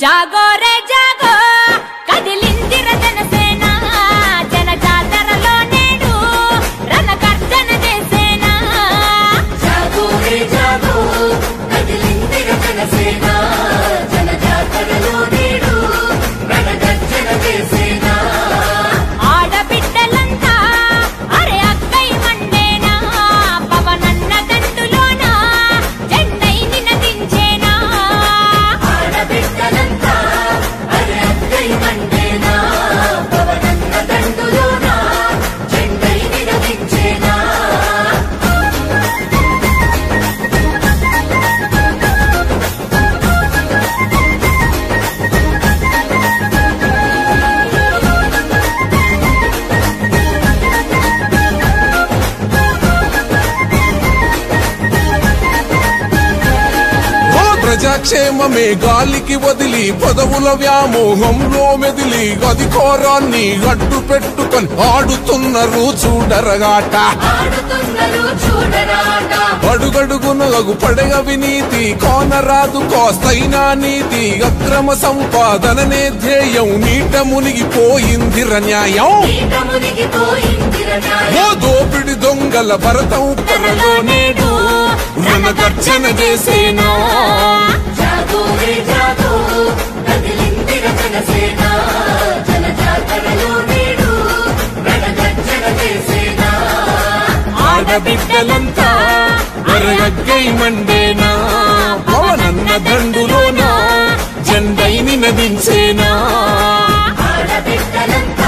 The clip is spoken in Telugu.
జాగో రే జాగో కదిలిందిర జనసేన జన జాతరలో నేడు రణగర్జన చేసేనా జాగో రే జాగో కదిలిందిర జనసేన జన జాతరలో నేడు రణగర్జన చేసేనా ఆడబిడ్డలంతా అరే అక్కై మండేనా పవనన్న దండులోన జెండై నినదించేనా ఆడబిడ్డలంతా అరే అక్కై మండేనా పవనన్న దండులోన జెండై నినదించేనా ఓ ప్రజాక్షేమమే గాలికి వదిలి పదవుల వ్యామోహంలో మెదిలి అధికారాన్ని అడ్డు పెట్టుకొని ఆడుతున్నారు చూడరగాట ఆడుతున్నారు చూడరాట అడుగడుగున అగు పడగ వినీతి కోనరాదు కోస్తైనా నీతి అక్రమ సంపాదననే ధ్యేయం నీట మునిగిపోయిందిర న్యాయం ఈట మునిగిపోయిందిర న్యాయం ఓ దోపిడి దొంగల భరతం పరలో నేడు మన గర్జన చేసేనా జాగో రే జాగో కదిలిందిర జనసేన జన జాతరలో నేడు రణగర్జన చేసేనా ఆడబిడ్డలంతా వరగగ్గై మండేనా పవనన్న దండులోనా జెండైని నదించేనా ఆడబిడ్డలంతా